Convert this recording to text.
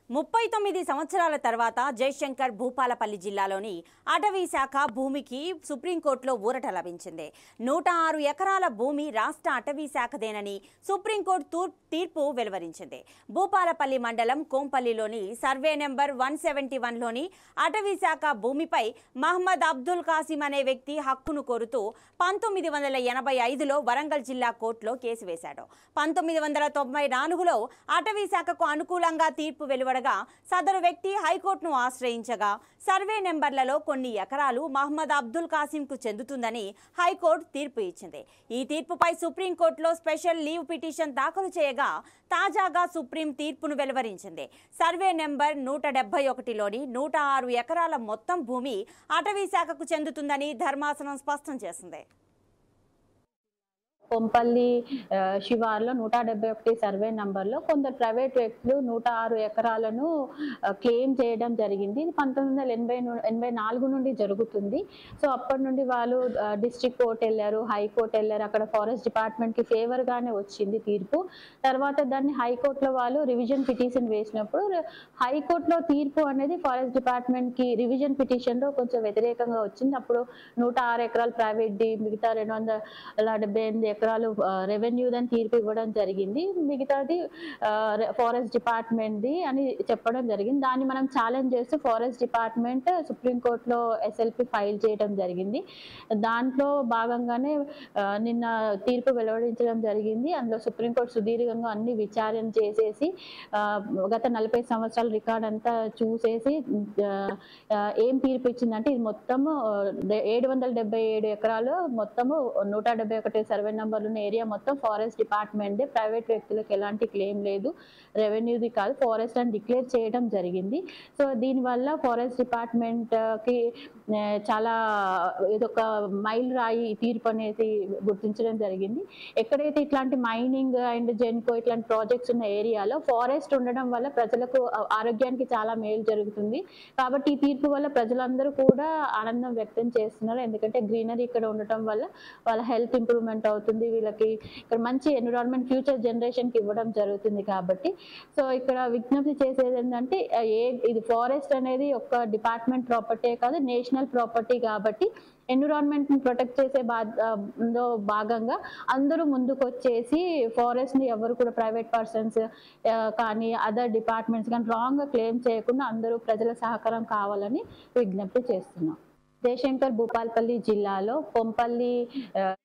ముప్పై తొమ్మిది సంవత్సరాల తర్వాత జయశంకర్ భూపాలపల్లి జిల్లాలోని అటవీ శాఖ భూమికి సుప్రీంకోర్టులో ఊరట లభించింది నూట ఆరు ఎకరాల భూమి రాష్ట్ర అటవీ శాఖదేనని సుప్రీంకోర్టు తూర్- తీర్పు వెలువరించింది భూపాలపల్లి మండలం కోంపల్లిలోని సర్వే నెంబర్ వన్ సెవెంటీ వన్లోని అటవీ శాఖ భూమిపై మహమ్మద్ అబ్దుల్ కాసిం అనే వ్యక్తి హక్కును కోరుతూ పంతొమ్మిది వందల ఎనభై ఐదులో వరంగల్ జిల్లా కోర్టులో కేసు వేశాడు పంతొమ్మిది వందల తొంభై నాలుగులో అటవీ శాఖకు అనుకూలంగా తీర్పు వెలువడగా సదరు వ్యక్తి హైకోర్టును ఆశ్రయించగా సర్వే నెంబర్లలో కొన్ని ఎకరాలు మహమ్మద్ అబ్దుల్ కాసింకు చెందుతుందని హైకోర్టు తీర్పు ఇచ్చింది ఈ తీర్పుపై సుప్రీంకోర్టులో స్పెషల్ లీవ్ పిటిషన్ దాఖలు చేయగా తాజాగా సుప్రీం తీర్పును వెలువరించింది సర్వే నెంబర్ నూట డెబ్బై ఒకటిలోని నూట ఆరు ఎకరాల మొత్తం భూమి అటవీ శాఖకు చెందుతుందని ధర్మాసనం స్పష్టం చేసింది కొంపల్లి ఆ, శివార్లో నూట డెబ్బై ఒకటి సర్వే నంబర్లో కొందరు ప్రైవేట్ వ్యక్తులు నూట ఆరు ఎకరాలను క్లెయిమ్ చేయడం జరిగింది ఇది పంతొమ్మిది వందల ఎనభై ను- ఎనభై నాలుగు నుండి జరుగుతుంది సో అప్పటి నుండి వాళ్ళు డిస్ట్రిక్ట్ కోర్ట్ వెళ్ళారు హైకోర్టు వెళ్ళారు అక్కడ ఫారెస్ట్ డిపార్ట్మెంట్కి ఫేవర్గానే వచ్చింది తీర్పు తర్వాత దాన్ని హైకోర్టులో వాళ్ళు రివిజన్ పిటిషన్ వేసినప్పుడు ర- హైకోర్టులో తీర్పు అనేది ఫారెస్ట్ డిపార్ట్మెంట్కి రివిజన్ పిటిషన్లో కొంచెం వ్యతిరేకంగా వచ్చింది అప్పుడు నూట ఆరు ఎకరాలు ప్రైవేట్ది మిగతా రెండు వందల డెబ్బై ఎనిమిది ఎకరాలు రెవెన్యూ దాని తీర్పు ఇవ్వడం జరిగింది మిగతాది ఫారెస్ట్ డిపార్ట్మెంట్ది అని చెప్పడం జరిగింది దాన్ని మనం ఛాలెంజ్ చేస్తూ ఫారెస్ట్ డిపార్ట్మెంట్ సుప్రీంకోర్టులో ఎస్ఎల్పి ఫైల్ చేయడం జరిగింది దాంట్లో భాగంగానే ఆ, నిన్న తీర్పు వెలువడించడం జరిగింది అందులో సుప్రీంకోర్టు సుదీర్ఘంగా అన్ని విచారణ చేసేసి ఆ, గత నలభై సంవత్సరాల రికార్డ్ అంతా చూసేసి ఆ, ఆ, ఏం తీర్పు ఇచ్చిందంటే ఇది మొత్తము ఏడు వందల డెబ్బై ఏడు ఎకరాలు మొత్తము నూట డెబ్బై ఒకటి సర్వే నంబర్ ఉన్న ఏరియా మొత్తం ఫారెస్ట్ డిపార్ట్మెంట్ ప్రైవేట్ వ్యక్తులకు ఎలాంటి క్లెయిమ్ లేదు రెవెన్యూది కాదు ఫారెస్ట్ అని డిక్లేర్ చేయడం జరిగింది సో దీనివల్ల ఫారెస్ట్ డిపార్ట్మెంట్కి చాలా ఇదొక మైల్ రాయి ఈ తీర్పు అనేది గుర్తించడం జరిగింది ఎక్కడైతే ఇట్లాంటి మైనింగ్ అండ్ జెన్కో ఇట్లాంటి ప్రాజెక్ట్స్ ఉన్న ఏరియాలో ఫారెస్ట్ ఉండడం వల్ల ప్రజలకు ఆ- ఆరోగ్యానికి చాలా మేలు జరుగుతుంది కాబట్టి ఈ తీర్పు వల్ల ప్రజలందరూ కూడా ఆనందం వ్యక్తం చేస్తున్నారు ఎందుకంటే గ్రీనరీ ఇక్కడ ఉండటం వల్ల వాళ్ళ హెల్త్ ఇంప్రూవ్మెంట్ అవుతుంది వీళ్ళకి ఇక్కడ మంచి ఎన్విరాన్మెంట్ ఫ్యూచర్ జనరేషన్కి ఇవ్వడం జరుగుతుంది కాబట్టి సో ఇక్కడ విజ్ఞప్తి చేసేది ఏంటంటే ఆ, ఏ ఇది ఫారెస్ట్ అనేది ఒక డిపార్ట్మెంట్ ప్రాపర్టీ కాదు నేషనల్ ప్రాపర్టీ కాబట్టి ఎన్విరాన్మెంట్ ని ప్రొటెక్ట్ చేసే బా ఆ, లో భాగంగా అందరూ ముందుకు వచ్చేసి ఫారెస్ట్ ని ఎవరు కూడా ప్రైవేట్ పర్సన్స్ కానీ అదర్ డిపార్ట్మెంట్స్ కానీ రాంగ్ గా క్లెయిమ్ చేయకుండా అందరూ ప్రజల సహకారం కావాలని విజ్ఞప్తి చేస్తున్నాం జయశంకర్ భూపాల్పల్లి జిల్లాలో కొంపల్లి ఆ,